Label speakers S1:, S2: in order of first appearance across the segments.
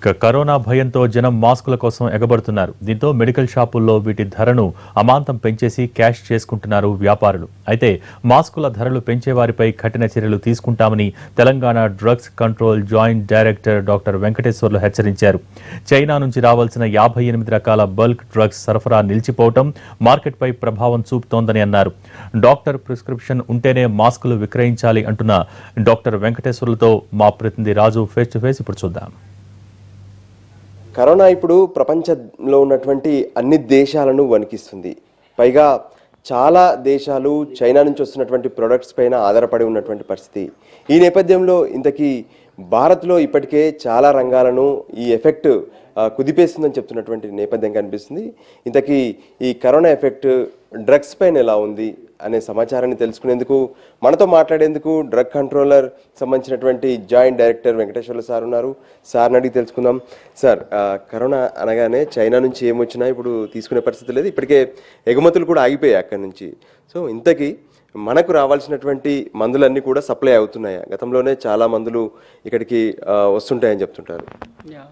S1: ఇక కరోనా భయంతో జనం మాస్కుల కోసం ఎగబడుతున్నారు దీంతో మెడికల్ షాపుల్లో వీటి ధరను అమాంతం పెంచేసి క్యాష్ చేసుకుంటున్నారు వ్యాపారులు అయితే మాస్కుల ధరలు పెంచే వారిపై కఠిన చర్యలు తీసుకుంటామని Telangana drugs control joint director doctor Venkateswarlu హెచ్చరించారు చైనా నుంచి రావాల్సిన యాభై ఎనిమిది రకాల బల్క్ డ్రగ్స్ సరఫరా నిలిచిపోవటం మార్కెట్పై ప్రభావం చూపుతోందని అన్నారు డాక్టర్ ప్రిస్క్రిప్షన్ ఉంటేనే మాస్కులు విక్రయించాలి అంటున్న డాక్టర్ వెంకటేశ్వర్లతో మా ప్రతినిధి రాజు ఫేస్ టు ఫేస్ ఇప్పుడు చూద్దాం
S2: కరోనా ఇప్పుడు ప్రపంచంలో ఉన్నటువంటి అన్ని దేశాలను వణికిస్తుంది పైగా చాలా దేశాలు చైనా నుంచి వస్తున్నటువంటి ప్రొడక్ట్స్ పైన ఆధారపడి ఉన్నటువంటి పరిస్థితి ఈ నేపథ్యంలో ఇంతకీ భారత్లో ఇప్పటికే చాలా రంగాలను ఈ ఎఫెక్ట్ ఆ, కుదిపేస్తుందని చెప్తున్నటువంటి నేపథ్యం కనిపిస్తుంది ఇంతకీ ఈ కరోనా ఎఫెక్ట్ డ్రగ్స్ పైన ఎలా ఉంది అనే సమాచారాన్ని తెలుసుకునేందుకు మనతో మాట్లాడేందుకు డ్రగ్ కంట్రోలర్ సంబంధించినటువంటి జాయింట్ డైరెక్టర్ వెంకటేశ్వర్లు సార్ ఉన్నారు సార్ని అడిగి తెలుసుకుందాం సార్ ఆ, కరోనా అనగానే చైనా నుంచి ఏమొచ్చినా ఇప్పుడు తీసుకునే పరిస్థితి లేదు ఇప్పటికే ఎగుమతులు కూడా ఆగిపోయాయి అక్కడి నుంచి సో ఇంతకీ మనకు రావాల్సినటువంటి మందులన్నీ కూడా సప్లై అవుతున్నాయా గతంలోనే చాలా మందులు ఇక్కడికి ఆ, వస్తుంటాయని చెప్తుంటారు
S3: యా.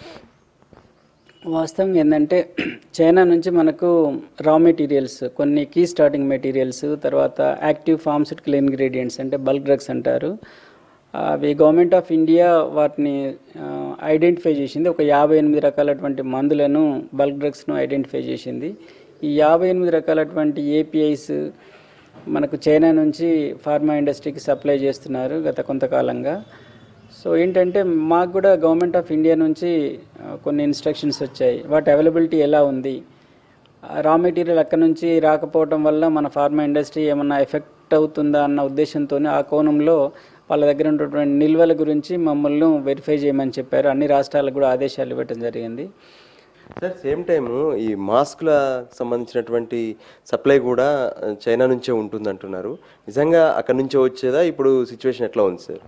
S3: వాస్తవంగా ఏంటంటే చైనా నుంచి మనకు రా మెటీరియల్స్ కొన్ని కీ స్టార్టింగ్ మెటీరియల్స్ తర్వాత యాక్టివ్ ఫార్మసిటికల్ ఇంగ్రీడియంట్స్ అంటే బల్క్ డ్రగ్స్ అంటారు అవి గవర్నమెంట్ ఆఫ్ ఇండియా వాటిని ఐడెంటిఫై చేసింది ఒక యాభై ఎనిమిది రకాలటువంటి మందులను బల్క్ డ్రగ్స్ను ఐడెంటిఫై చేసింది ఈ యాభై ఎనిమిది రకాలటువంటి ఏపీఐస్ మనకు చైనా నుంచి ఫార్మా ఇండస్ట్రీకి సప్లై చేస్తున్నారు గత కొంతకాలంగా సో ఏంటంటే మాకు కూడా గవర్నమెంట్ ఆఫ్ ఇండియా నుంచి ఆ, కొన్ని ఇన్స్ట్రక్షన్స్ వచ్చాయి వాటి అవైలబిలిటీ ఎలా ఉంది రా మెటీరియల్ అక్కడ నుంచి రాకపోవడం వల్ల మన ఫార్మా ఇండస్ట్రీ ఏమన్నా ఎఫెక్ట్ అవుతుందా అన్న ఉద్దేశంతో ఆ కోణంలో వాళ్ళ దగ్గర ఉన్నటువంటి నిల్వల గురించి మమ్మల్ని వెరిఫై చేయమని చెప్పారు అన్ని రాష్ట్రాలకు కూడా ఆదేశాలు ఇవ్వటం జరిగింది
S2: సార్ సేమ్ టైం ఈ మాస్క్ల సంబంధించినటువంటి సప్లై కూడా చైనా నుంచే ఉంటుంది అంటున్నారు నిజంగా అక్కడ నుంచే వచ్చేదా ఇప్పుడు సిచ్యువేషన్ ఎట్లా ఉంది సార్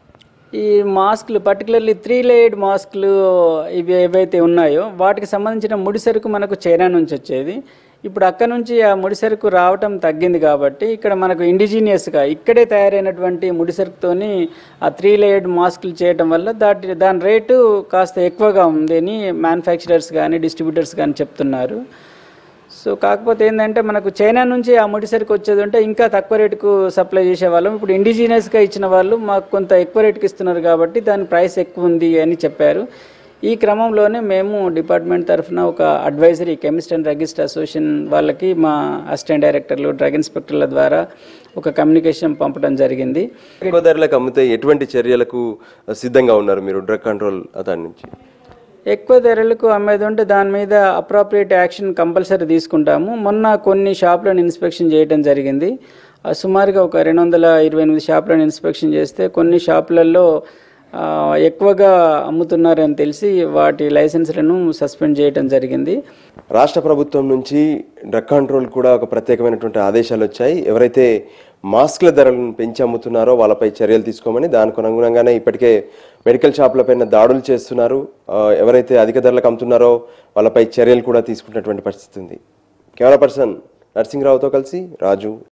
S3: ఈ మాస్క్లు పర్టికులర్లీ త్రీ లేయర్డ్ మాస్క్లు ఇవి ఏవైతే ఉన్నాయో వాటికి సంబంధించిన ముడి సరుకు మనకు చైనా నుంచి వచ్చేది ఇప్పుడు అక్కడ నుంచి ఆ ముడి సరుకు రావటం తగ్గింది కాబట్టి ఇక్కడ మనకు ఇండిజీనియస్గా ఇక్కడే తయారైనటువంటి ముడి సరుకుతోని ఆ త్రీ లేయర్డ్ మాస్కులు చేయటం వల్ల దాటి దాని రేటు కాస్త ఎక్కువగా ఉందని మ్యానుఫ్యాక్చరర్స్ కానీ డిస్ట్రిబ్యూటర్స్ కానీ చెప్తున్నారు సో కాకపోతే ఏంటంటే మనకు చైనా నుంచి ఆ ముడి సరుకు వచ్చేది ఉంటే ఇంకా తక్కువ రేటుకు సప్లై చేసేవాళ్ళం ఇప్పుడు ఇండిజినియస్గా ఇచ్చిన వాళ్ళు మాకు కొంత ఎక్కువ రేటుకి ఇస్తున్నారు కాబట్టి దాని ప్రైస్ ఎక్కువ ఉంది అని చెప్పారు ఈ క్రమంలోనే మేము డిపార్ట్మెంట్ తరఫున ఒక advisory chemist and druggist association వాళ్ళకి మా అసిస్టెంట్ డైరెక్టర్లు డ్రగ్ ఇన్స్పెక్టర్ల ద్వారా ఒక కమ్యూనికేషన్ పంపడం జరిగింది
S2: ఎక్కువ ధరలకు అమ్మితే ఎటువంటి చర్యలకు సిద్ధంగా ఉన్నారు మీరు డ్రగ్ కంట్రోల్ దాని నుంచి
S3: ఎక్కువ ధరలకు అమ్మేది ఉంటే దాని మీద అప్రాప్రియేట్ యాక్షన్ కంపల్సరీ తీసుకుంటాము మొన్న కొన్ని షాపులను ఇన్స్పెక్షన్ చేయడం జరిగింది ఆ సుమారుగా ఒక రెండు వందల ఇరవై ఎనిమిది షాపులను ఇన్స్పెక్షన్ చేస్తే కొన్ని షాపులలో ఆ, ఎక్కువగా అమ్ముతున్నారని తెలిసి వాటి లైసెన్స్లను సస్పెండ్ చేయడం జరిగింది
S2: రాష్ట్ర ప్రభుత్వం నుంచి డ్రగ్ కంట్రోల్ కూడా ఒక ప్రత్యేకమైనటువంటి ఆదేశాలు వచ్చాయి ఎవరైతే మాస్క్ల ధరలను పెంచి అమ్ముతున్నారో వాళ్ళపై చర్యలు తీసుకోమని దానికి అనుగుణంగానే ఇప్పటికే మెడికల్ షాపులపైన దాడులు చేస్తున్నారు ఆ, ఎవరైతే అధిక ధరలకు అమ్ముతున్నారో వాళ్ళపై చర్యలు కూడా తీసుకున్నటువంటి పరిస్థితి ఉంది కెమెరా పర్సన్ నరసింహరావుతో కలిసి రాజు